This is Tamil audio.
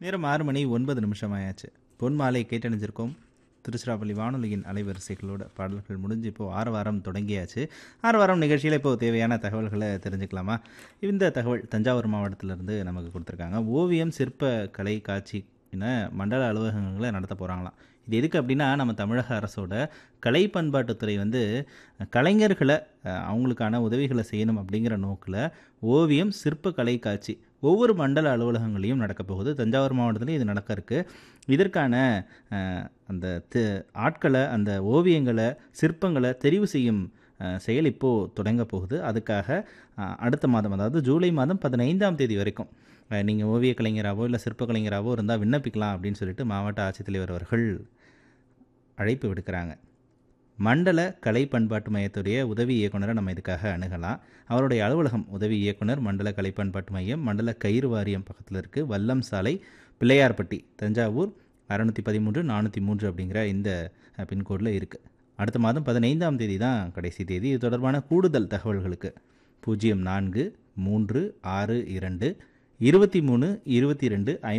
நேரம் ஆறு மணி ஒன்பது நிமிஷம் ஆயாச்சு பொன் மாலை கேட்டணிஞ்சிருக்கோம் திருச்சிராப்பள்ளி வானொலியின் அலைவரிசைகளோட பாடல்கள் முடிஞ்சு இப்போது ஆறு வாரம் தொடங்கியாச்சு ஆறு வாரம் நிகழ்ச்சியில் இப்போது தேவையான தகவல்களை தெரிஞ்சுக்கலாமா இந்த தகவல் தஞ்சாவூர் மாவட்டத்திலிருந்து நமக்கு கொடுத்துருக்காங்க ஓவியம் சிற்ப கலை காட்சி என மண்டல அலுவலகங்களை நடத்த போகிறாங்களாம் இது எதுக்கு அப்படின்னா நம்ம தமிழக அரசோட கலை பண்பாட்டுத்துறை வந்து கலைஞர்களை அஹ், அவங்களுக்கான உதவிகளை செய்யணும் அப்படிங்கிற நோக்கில் ஓவியம் சிற்ப கலை காட்சி ஒவ்வொரு மண்டல அலுவலகங்களையும் நடக்க போகுது தஞ்சாவூர் மாவட்டத்திலையும் இது நடக்க இருக்கு இதற்கான அஹ், அந்த தி- ஆட்களை அந்த ஓவியங்களை சிற்பங்களை தெரிவு செய்யும் அஹ், செயல் இப்போது தொடங்க போகுது அதுக்காக அஹ், அடுத்த மாதம் அதாவது ஜூலை மாதம் பதினைந்தாம் தேதி வரைக்கும் நீங்கள் ஓவிய கலைஞராகவோ இல்லை சிற்ப கலைஞராகவோ இருந்தால் விண்ணப்பிக்கலாம் அப்படின்னு சொல்லிட்டு மாவட்ட ஆட்சித்தலைவர் அவர்கள் அழைப்பு விடுக்கிறாங்க மண்டல கலை பண்பாட்டு மையத்துடைய உதவி இயக்குனரை நம்ம இதுக்காக அணுகலாம் அவருடைய அலுவலகம் உதவி இயக்குனர் மண்டல கலை பண்பாட்டு மையம் மண்டல கயிறு வாரியம் பக்கத்தில் இருக்குது வல்லம் சாலை பிள்ளையார்பட்டி தஞ்சாவூர் அறநூற்றி பதிமூன்று நானூற்றி மூன்று அப்படிங்கிற இந்த அஹ், பின்கோடில் இருக்குது அடுத்த மாதம் பதினைந்தாம் தேதி தான் கடைசி தேதி இது தொடர்பான கூடுதல் தகவல்களுக்கு பூஜ்ஜியம் நான்கு மூன்று ஆறு இரண்டு இருபத்தி மூணு இருபத்தி ரெண்டு